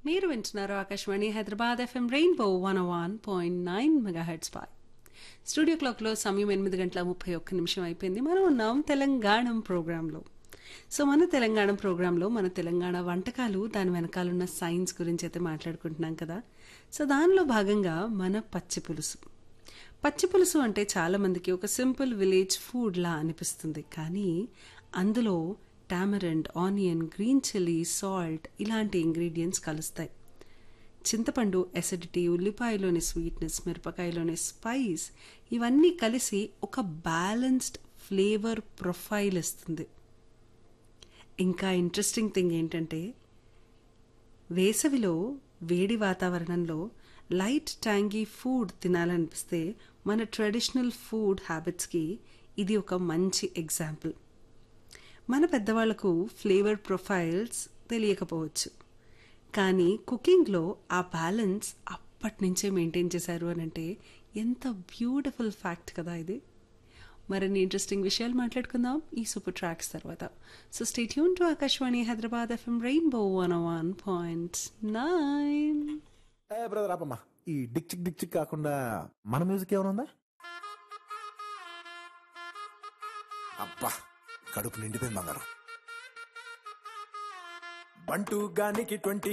మీరు వింటున్నారు Akashvani Hyderabad FM rainbow one one point nine megahertz పై స్టూడియో క్లాక్లో సమయం ఎనిమిది గంటల ముప్పై ఒక్క నిమిషం అయిపోయింది మనం ఉన్నాం తెలంగాణ ప్రోగ్రాంలో సో మన తెలంగాణ ప్రోగ్రాంలో మన తెలంగాణ వంటకాలు దాని వెనకాలన్న సైన్స్ గురించి అయితే మాట్లాడుకుంటున్నాం కదా సో దానిలో భాగంగా మన పచ్చి పులుసు పచ్చి పులుసు అంటే చాలా మందికి ఒక సింపుల్ విలేజ్ ఫుడ్ లా అనిపిస్తుంది కానీ అందులో tamarind onion green chilli salt ఇలాంటి ఇంగ్రీడియంట్స్ కలుస్తాయి చింతపండు ఎసిడిటీ ఉల్లిపాయలోని స్వీట్నెస్ మిరపకాయలోని స్పైస్ ఇవన్నీ కలిసి ఒక బ్యాలెన్స్డ్ ఫ్లేవర్ ప్రొఫైల్ ఇస్తుంది ఇంకా ఇంట్రెస్టింగ్ థింగ్ ఏంటంటే వేసవిలో వేడి వాతావరణంలో లైట్ ట్యాంగీ ఫుడ్ తినాలనిపిస్తే మన ట్రెడిషనల్ ఫుడ్ హ్యాబిట్స్కి ఇది ఒక మంచి ఎగ్జాంపుల్ మన పెద్దవాళ్లకు ఫ్లేవర్ ప్రొఫైల్స్ తెలియకపోవచ్చు కానీ కుకింగ్లో ఆ బ్యాలెన్స్ అప్పటి నుంచే మెయింటైన్ చేశారు అని అంటే ఎంత బ్యూటిఫుల్ ఫ్యాక్ట్ కదా ఇది మరిన్ని ఇంట్రెస్టింగ్ విషయాలు మాట్లాడుకుందాం ఈ సూపర్ ట్రాక్స్ తర్వాత so stay tuned to Akashvani Hyderabad FM rainbow one one point nine ఏ బ్రదర్ ఆపమ్మా ఈ డిక్ చిక్ డిక్ చిక్ కాకుండా మన మ్యూజిక్ ఏమైనా ఉందా అబ్బా కడుపు నిండిపోయింది బంగారం బంటూ గానికి ట్వంటీ